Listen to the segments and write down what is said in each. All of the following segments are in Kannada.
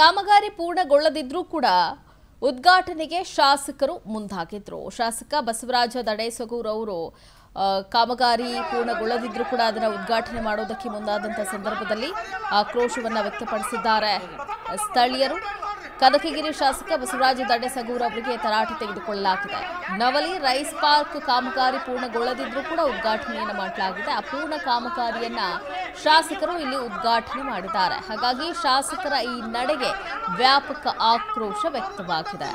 ಕಾಮಗಾರಿ ಪೂರ್ಣಗೊಳ್ಳದಿದ್ರೂ ಕೂಡ ಉದ್ಘಾಟನೆಗೆ ಶಾಸಕರು ಮುಂದಾಗಿದ್ರು ಶಾಸಕ ಬಸವರಾಜ ದಡೇಸಗೂರ್ ಅವರು ಆ, ಕಾಮಗಾರಿ ಪೂರ್ಣಗೊಳ್ಳದಿದ್ರೂ ಕೂಡ ಅದನ್ನು ಉದ್ಘಾಟನೆ ಮಾಡೋದಕ್ಕೆ ಮುಂದಾದಂಥ ಸಂದರ್ಭದಲ್ಲಿ ಆಕ್ರೋಶವನ್ನ ವ್ಯಕ್ತಪಡಿಸಿದ್ದಾರೆ ಸ್ಥಳೀಯರು ಕನಕಗಿರಿ ಶಾಸಕ ಬಸವರಾಜ ದಡ್ಡಸಗೂರ್ ಅವರಿಗೆ ತರಾಟೆ ತೆಗೆದುಕೊಳ್ಳಲಾಗಿದೆ ನವಲಿ ರೈಸ್ ಪಾರ್ಕ್ ಕಾಮಗಾರಿ ಪೂರ್ಣಗೊಳ್ಳದಿದ್ರೂ ಕೂಡ ಉದ್ಘಾಟನೆಯನ್ನು ಮಾಡಲಾಗಿದೆ ಅಪೂರ್ಣ ಕಾಮಗಾರಿಯನ್ನ ಶಾಸಕರು ಇಲ್ಲಿ ಉದ್ಘಾಟನೆ ಮಾಡಿದ್ದಾರೆ ಹಾಗಾಗಿ ಶಾಸಕರ ಈ ನಡೆಗೆ ವ್ಯಾಪಕ ಆಕ್ರೋಶ ವ್ಯಕ್ತವಾಗಿದೆ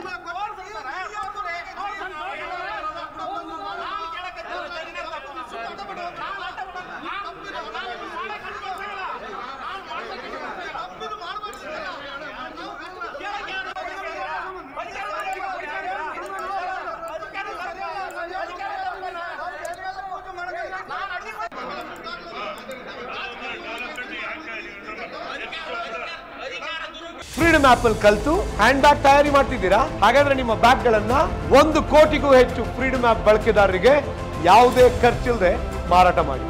ಫ್ರೀಡಮ್ ಆಪ್ ಅಲ್ಲಿ ಕಲ್ತು ಹ್ಯಾಂಡ್ ಬ್ಯಾಗ್ ತಯಾರಿ ಮಾಡ್ತಿದ್ದೀರಾ ಹಾಗಾದ್ರೆ ನಿಮ್ಮ ಬ್ಯಾಗ್ ಗಳನ್ನ ಒಂದು ಕೋಟಿಗೂ ಹೆಚ್ಚು ಫ್ರೀಡಮ್ ಆಪ್ ಬಳಕೆದಾರರಿಗೆ ಯಾವುದೇ ಖರ್ಚಿಲ್ಲದೆ ಮಾರಾಟ ಮಾಡಿ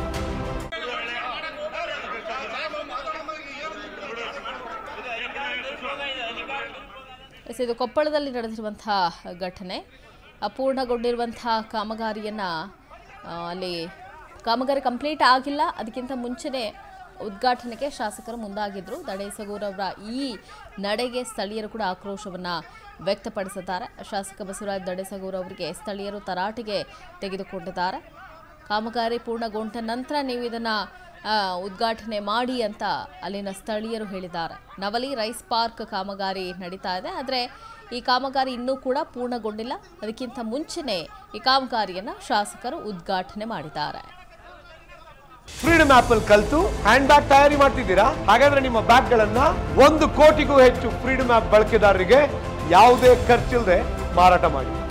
ಎಸ್, ಇದು ಕೊಪ್ಪಳದಲ್ಲಿ ನಡೆದಿರುವಂತಹ ಘಟನೆ ಅಪೂರ್ಣಗೊಂಡಿರುವಂತಹ ಕಾಮಗಾರಿಯನ್ನು ಅಲ್ಲಿ ಕಾಮಗಾರಿ ಕಂಪ್ಲೀಟ್ ಆಗಿಲ್ಲ ಅದಕ್ಕಿಂತ ಮುಂಚೆನೇ ಉದ್ಘಾಟನೆಗೆ ಶಾಸಕರು ಮುಂದಾಗಿದ್ದರು ದಡೇಸಗೂರವರ ಈ ನಡೆಗೆ ಸ್ಥಳೀಯರು ಕೂಡ ಆಕ್ರೋಶವನ್ನು ವ್ಯಕ್ತಪಡಿಸಿದ್ದಾರೆ ಶಾಸಕ ಬಸವರಾಜ ದಡೇಸಗೂರ್ ಅವರಿಗೆ ಸ್ಥಳೀಯರು ತರಾಟೆಗೆ ತೆಗೆದುಕೊಂಡಿದ್ದಾರೆ ಕಾಮಗಾರಿ ಪೂರ್ಣಗೊಂಡ ನಂತರ ನೀವು ಇದನ್ನು ಉದ್ಘಾಟನೆ ಮಾಡಿ ಅಂತ ಅಲ್ಲಿನ ಸ್ಥಳೀಯರು ಹೇಳಿದ್ದಾರೆ ನವಲಿ ರೈಸ್ ಪಾರ್ಕ್ ಕಾಮಗಾರಿ ನಡೀತಾ ಇದೆ ಆದರೆ ಈ ಕಾಮಗಾರಿ ಇನ್ನೂ ಕೂಡ ಪೂರ್ಣಗೊಂಡಿಲ್ಲ ಅದಕ್ಕಿಂತ ಮುಂಚೆನೇ ಈ ಕಾಮಗಾರಿಯನ್ನು ಶಾಸಕರು ಉದ್ಘಾಟನೆ ಮಾಡಿದ್ದಾರೆ ಫ್ರೀಡಮ್ ಆಪ್ ಅಲ್ಲಿ ಕಲ್ತು ಹ್ಯಾಂಡ್ ಬ್ಯಾಗ್ ತಯಾರಿ ಮಾಡ್ತಿದ್ದೀರಾ ಹಾಗಾದ್ರೆ ನಿಮ್ಮ ಬ್ಯಾಗ್ ಗಳನ್ನ ಒಂದು ಕೋಟಿಗೂ ಹೆಚ್ಚು ಫ್ರೀಡಮ್ ಆಪ್ ಬಳಕೆದಾರರಿಗೆ ಯಾವುದೇ ಖರ್ಚಿಲ್ಲದೆ ಮಾರಾಟ ಮಾಡಿ